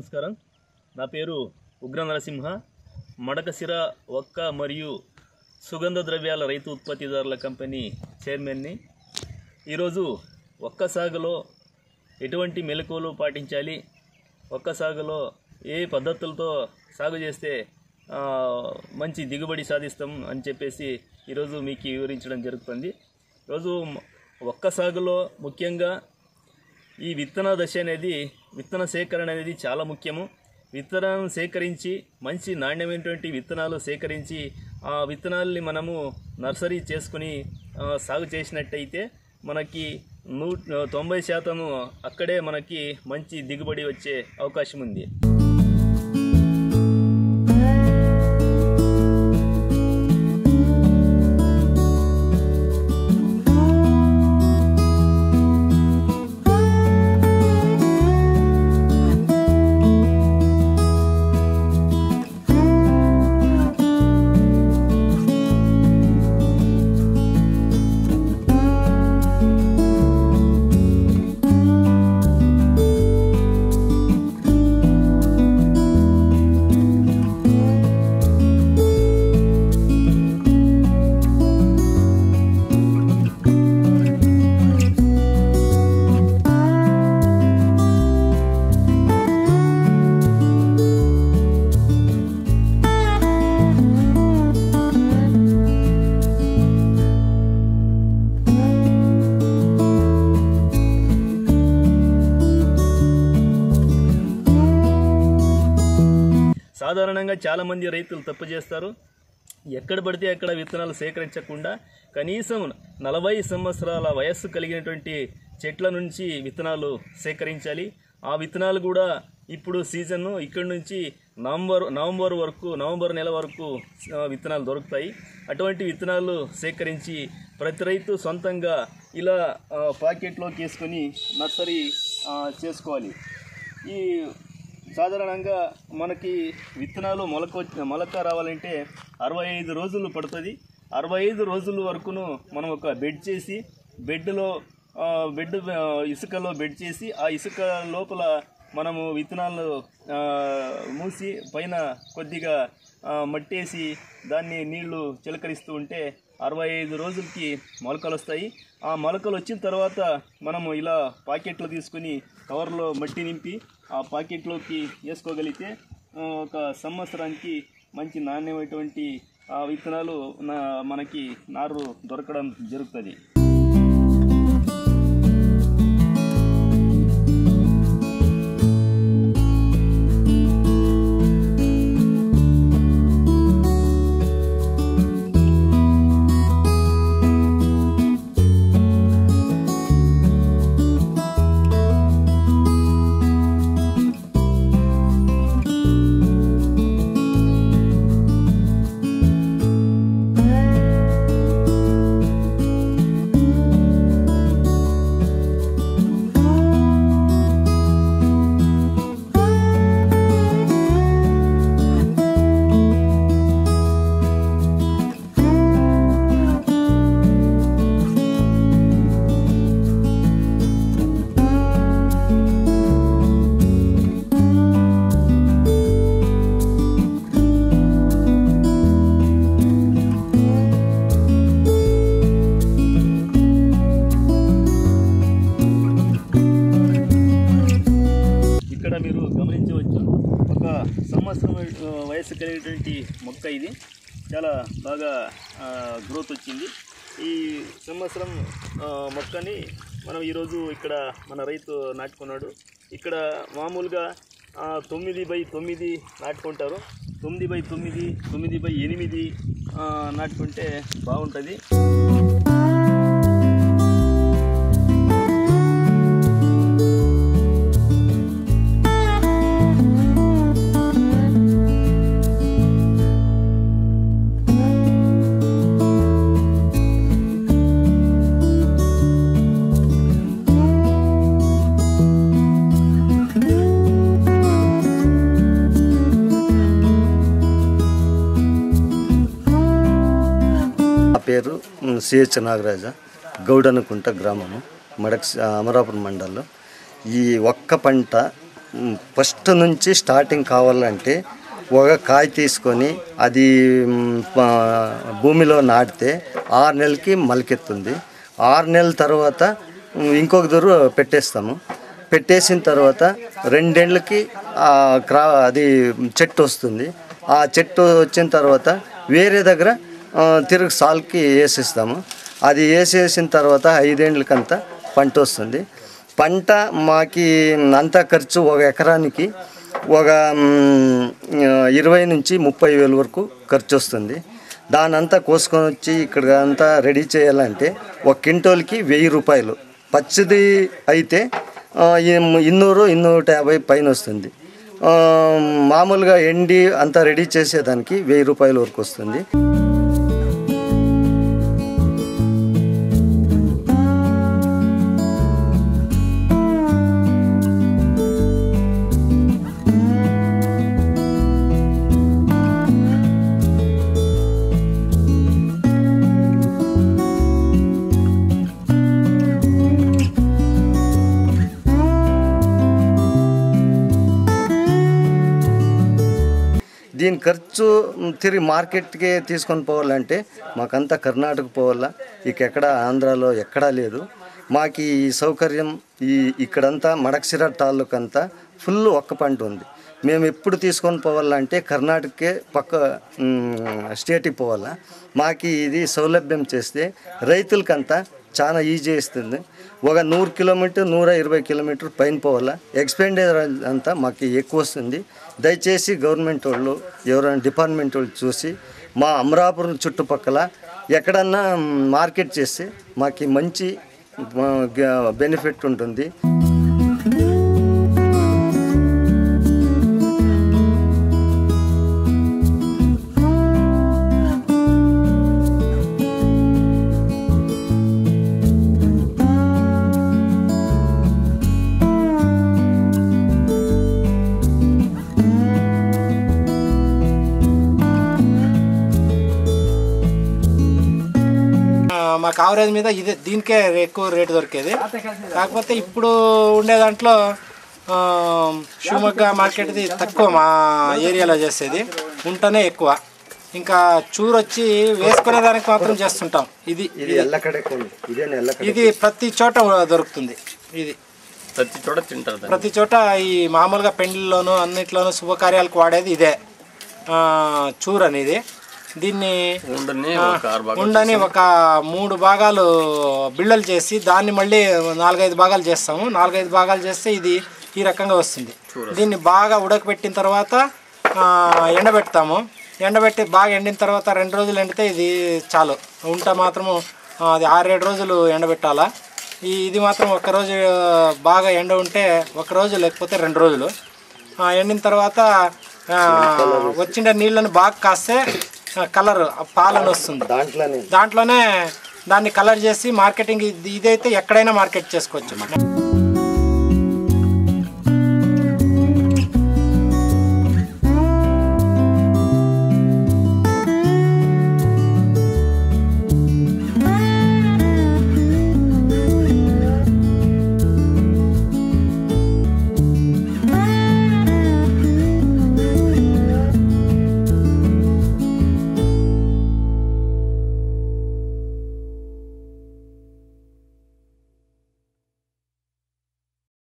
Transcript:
నమస్కారం నా పేరు ఉగ్ర నరసింహ మడకసిర ఒక్క మరియు సుగంధ ద్రవ్యాల రైతు ఉత్పత్తిదారుల కంపెనీ చైర్మన్ని ఈరోజు ఒక్క సాగులో ఎటువంటి మెలకువలు పాటించాలి ఒక్క సాగులో ఏ పద్ధతులతో సాగు చేస్తే ఆ, మంచి దిగుబడి సాధిస్తాం అని చెప్పేసి ఈరోజు మీకు వివరించడం జరుగుతుంది ఈరోజు ఒక్క సాగులో ముఖ్యంగా ఈ విత్తన దశ అనేది విత్తన సేకరణ అనేది చాలా ముఖ్యము విత్తనాలను సేకరించి మంచి నాణ్యమైనటువంటి విత్తనాలు సేకరించి ఆ విత్తనాల్ని మనము నర్సరీ చేసుకుని ఆ, సాగు చేసినట్టయితే మనకి నూ తొంభై శాతము అక్కడే మనకి మంచి దిగుబడి వచ్చే అవకాశం ఉంది సాధారణంగా చాలామంది రైతులు తప్పు చేస్తారు ఎక్కడ పడితే అక్కడ విత్తనాలు సేకరించకుండా కనీసం నలభై సంవత్సరాల వయస్సు కలిగినటువంటి చెట్ల నుంచి విత్తనాలు సేకరించాలి ఆ విత్తనాలు కూడా ఇప్పుడు సీజన్ ఇక్కడి నుంచి నవంబర్ నవంబర్ వరకు నవంబర్ నెల వరకు ఆ, విత్తనాలు దొరుకుతాయి అటువంటి విత్తనాలు సేకరించి ప్రతి రైతు సొంతంగా ఇలా ఆ, పాకెట్లోకి వేసుకొని నర్సరీ ఆ, చేసుకోవాలి ఈ సాధారణంగా మనకి విత్తనాలు మొలక వచ్చి- మొలక రావాలంటే అరవై ఐదు రోజులు పడుతుంది అరవై ఐదు రోజుల వరకును మనం ఒక బెడ్ చేసి బెడ్లో ఆ, బెడ్ ఆ, ఇసుకలో బెడ్ చేసి ఆ ఇసుక లోపల మనము విత్తనాలు ఆ, మూసి పైన కొద్దిగా ఆ, మట్టేసి దాన్ని నీళ్లు చిలకరిస్తూ ఉంటే అరవై ఐదు రోజులకి మొలకలు వస్తాయి ఆ మొలకలు వచ్చిన తర్వాత మనము ఇలా పాకెట్లు తీసుకుని కవర్లో మట్టి నింపి ఆ పాకెట్లోకి వేసుకోగలిగితే ఆ, ఒక సంవత్సరానికి మంచి నాణ్యమైనటువంటి ఆ, విత్తనాలు నా మనకి నారు దొరకడం జరుగుతుంది ఇక్కడ మీరు గమనించవచ్చు ఒక సంవత్సరం ఆ, వయసు కలిగినటువంటి మొక్క ఇది చాలా బాగా గ్రోత్ వచ్చింది ఈ సంవత్సరం ఆ, మొక్కని మనం ఈరోజు ఇక్కడ మన రైతు నాటుకున్నాడు ఇక్కడ మామూలుగా ఆ, తొమ్మిది బై తొమ్మిది నాటుకుంటారు తొమ్మిది బై తొమ్మిది తొమ్మిది బై ఎనిమిది ఆ, నాటుకుంటే బాగుంటుంది నా పేరు మ్, సిహెచ్ నాగరాజ గౌడనుకుంట గ్రామము మడక్ అమరాపురం మండలం ఈ ఒక్క పంట మ్, ఫస్ట్ నుంచి స్టార్టింగ్ కావాలంటే ఒక కాయ తీసుకొని అది మ్, ప- భూమిలో నాటితే ఆరు నెలలకి మొలకెత్తుంది ఆరు నెలల తర్వాత మ్, ఇంకొక దూరు పెట్టేస్తాము పెట్టేసిన తర్వాత రెండేళ్ళకి ఆ క్రా అది చెట్టు వస్తుంది ఆ చెట్టు వచ్చిన తర్వాత వేరే దగ్గర ఆ, తిరుగు సాల్కి వేసేస్తాము అది వేసేసిన తర్వాత ఐదేండ్లకంతా పంట వస్తుంది పంట మాకి అంత ఖర్చు ఒక ఎకరానికి ఒక మ్, ఇరవై నుంచి ముప్పై వేల వరకు ఖర్చు వస్తుంది దాని అంతా కోసుకొని వచ్చి ఇక్కడ అంతా రెడీ చేయాలంటే ఒక క్వింటోల్కి వెయ్యి రూపాయలు పచ్చిది అయితే ఆ, ఇన్- ఇన్నూరు ఇన్నూట యాభై పైన వస్తుంది ఆ, మామూలుగా ఎండి అంతా రెడీ చేసేదానికి వెయ్యి రూపాయల వరకు వస్తుంది దీని ఖర్చు మ్, తిరిగి మార్కెట్కి తీసుకొని పోవాలంటే మాకంతా కర్ణాటక పోవాలా ఇక ఎక్కడ ఆంధ్రాలో ఎక్కడా లేదు మాకు ఈ సౌకర్యం ఈ ఇక్కడంతా మడక్సిర తాలూకు అంతా ఫుల్ ఒక్క పంట ఉంది మేము ఎప్పుడు తీసుకొని పోవాలంటే కర్ణాటకకే పక్క మ్, స్టేట్కి పోవాలా మాకు ఇది సౌలభ్యం చేస్తే రైతులకంతా చాలా ఈజీ ఇస్తుంది ఒక నూరు కిలోమీటర్ నూర ఇరవై కిలోమీటర్ పైన పోవాలా ఎక్స్పెండిచర్ అంతా మాకు ఎక్కువ వస్తుంది దయచేసి గవర్నమెంట్ వాళ్ళు ఎవరైనా డిపార్ట్మెంట్ వాళ్ళు చూసి మా అమరాపురం చుట్టుపక్కల ఎక్కడన్నా మార్కెట్ చేస్తే మాకు మంచి బెనిఫిట్ ఉంటుంది ఆ, మాకు ఆవరేజ్ మీద ఇదే దీనికే ఎక్కువ రేటు దొరికేది కాకపోతే ఇప్పుడు ఉండే దాంట్లో ఆ, షివమొగ్గ మార్కెట్ది తక్కువ మా ఏరియాలో చేసేది ఉంటనే ఎక్కువ ఇంకా చూరు వచ్చి వేసుకునే దానికి మాత్రం చేస్తుంటాం ఇది ఇది ఎల్లకడే కొండి ఇదే ఎల్లకడే ఇది ప్రతి చోట దొరుకుతుంది ఇది ప్రతి చోట తింటారు దాన్ని. ప్రతి చోట ఈ మామూలుగా పెండ్లిలోను అన్నిట్లోనూ శుభకార్యాలకు వాడేది ఇదే ఆ, చూరు అనేది దీన్ని ఉండని ఆ, ఒక ఆరు భాగాలు ఉండని ఒక మూడు భాగాలు బిళ్ళలు చేసి దాన్ని మళ్ళీ నాలుగైదు భాగాలు చేస్తాము నాలుగైదు భాగాలు చేస్తే ఇది ఈ రకంగా వస్తుంది దీన్ని బాగా ఉడకబెట్టిన తర్వాత ఆ, ఎండబెడతాము ఎండబెట్టి బాగా ఎండిన తర్వాత రెండు రోజులు ఎండితే ఇది చాలు ఉంట మాత్రము ఆ, అది ఆరేడు రోజులు ఎండబెట్టాలా ఈ ఇది మాత్రం ఒక రోజు బాగా ఎండ ఉంటే ఒక రోజు లేకపోతే రెండు రోజులు ఆ, ఎండిన తర్వాత ఆ, వచ్చిన నీళ్ళని బాగా కాస్తే కలర్ పాలను వస్తుంది దాంట్లోనే దాంట్లోనే దాన్ని కలర్ చేసి మార్కెటింగ్ ఇది- ఇదైతే ఎక్కడైనా మార్కెట్ చేసుకోవచ్చు